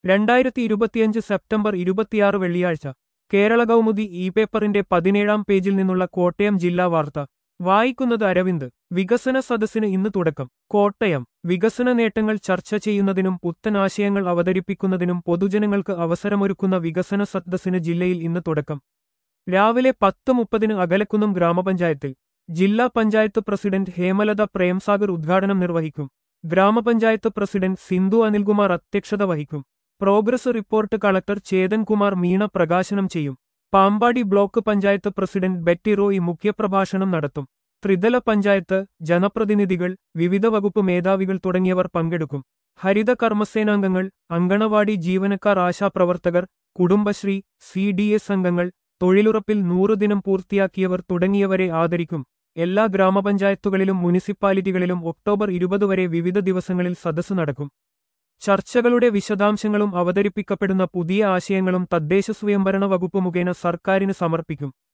രണ്ടായിരത്തി ഇരുപത്തിയഞ്ച് സെപ്റ്റംബർ ഇരുപത്തിയാറ് വെള്ളിയാഴ്ച കേരള കൗമുദി ഇ പേപ്പറിന്റെ പതിനേഴാം പേജിൽ നിന്നുള്ള കോട്ടയം ജില്ലാ വാർത്ത വായിക്കുന്നത് അരവിന്ദ് വികസന സദസ്സിന് ഇന്ന് തുടക്കം കോട്ടയം വികസന നേട്ടങ്ങൾ ചർച്ച ചെയ്യുന്നതിനും പുത്തൻ ആശയങ്ങൾ അവതരിപ്പിക്കുന്നതിനും പൊതുജനങ്ങൾക്ക് അവസരമൊരുക്കുന്ന വികസന സദസ്സിന് ജില്ലയിൽ ഇന്ന് തുടക്കം രാവിലെ പത്ത് മുപ്പതിന് അകലക്കുന്നം ഗ്രാമപഞ്ചായത്തിൽ ജില്ലാ പഞ്ചായത്ത് പ്രസിഡന്റ് ഹേമലത പ്രേംസാഗർ ഉദ്ഘാടനം നിർവഹിക്കും ഗ്രാമപഞ്ചായത്ത് പ്രസിഡന്റ് സിന്ധു അനിൽകുമാർ അധ്യക്ഷത വഹിക്കും progress report collector Chethankumar Meena പ്രകാശനം ചെയ്യും Pampady block panchayat president Betty Roy മുഖ്യപ്രഭാഷണം നടത്തും ത്രിതല പഞ്ചായത്ത് ജനപ്രതിനിധികൾ വിവിധ വകുപ്പ് മേധാവികൾ തുടങ്ങിയവർ പങ്കെടുക്കും ഹരിത കർമ്മസേനാംഗങ്ങൾ അങ്കണവാടി ജീവനക്കാർ ആശാപ്രവർത്തകർ കുടുംബശ്രീ സി ഡി എസ് അംഗങ്ങൾ തൊഴിലുറപ്പിൽ നൂറ് ദിനം പൂർത്തിയാക്കിയവർ തുടങ്ങിയവരെ ആദരിക്കും എല്ലാ ഗ്രാമപഞ്ചായത്തുകളിലും മുനിസിപ്പാലിറ്റികളിലും ഒക്ടോബർ ഇരുപത് വരെ വിവിധ ദിവസങ്ങളിൽ സദസ്സ് നടക്കും ചർച്ചകളുടെ വിശദാംശങ്ങളും അവതരിപ്പിക്കപ്പെടുന്ന പുതിയ ആശയങ്ങളും തദ്ദേശ സ്വയംഭരണ വകുപ്പ് മുഖേന സർക്കാരിന് സമർപ്പിക്കും